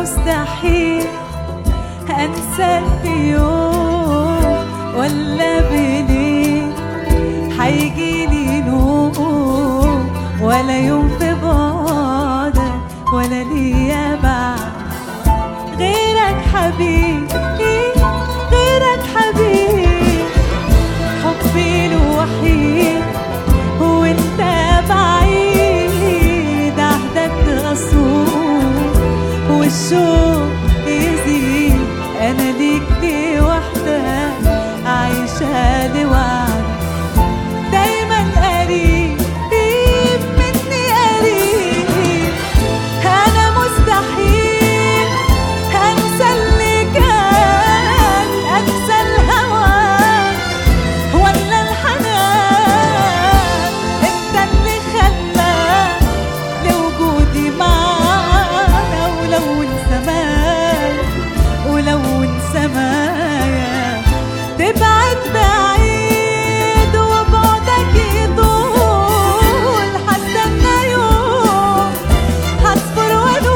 مستحيل انسى في يوم ولا بليل حيجيلي نوم ولا يوم في بعدك ولا ليا بعد غيرك حبيبي غيرك حبيبي حبي الوحيد وانت بعيد عهدك غصون والشوق يزيد انا ليك لوحدك عايشة لوحدك دايما قريب قريب مني قريب انا مستحيل انسى اللي كان انسى الهوى ولا الحنان انت اللي خلاك لوجودي معانا ولو انسى مايا ولو انسى مايا تبعد بعيد وبعدك يطول هستنى يوم هصبر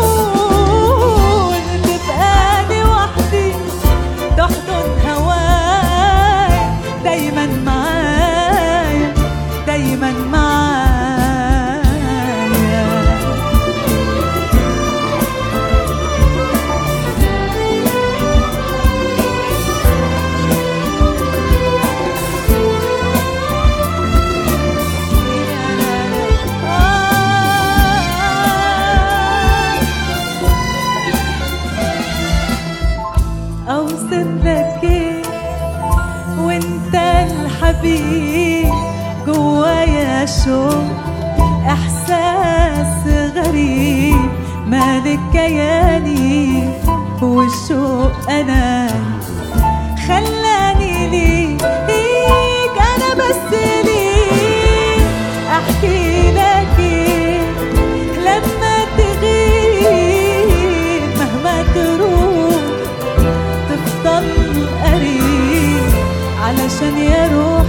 وانول تبقى لوحدي تحضن هواي دايما معايا دايما معايا اوصف لك ايه وانت الحبيب جوايا شوق احساس غريب مالك كياني والشوق انا خلاني ليك انا بس ليك احكي لك إيه لما تغيب مهما تروح تفضل قريب علشان يا روح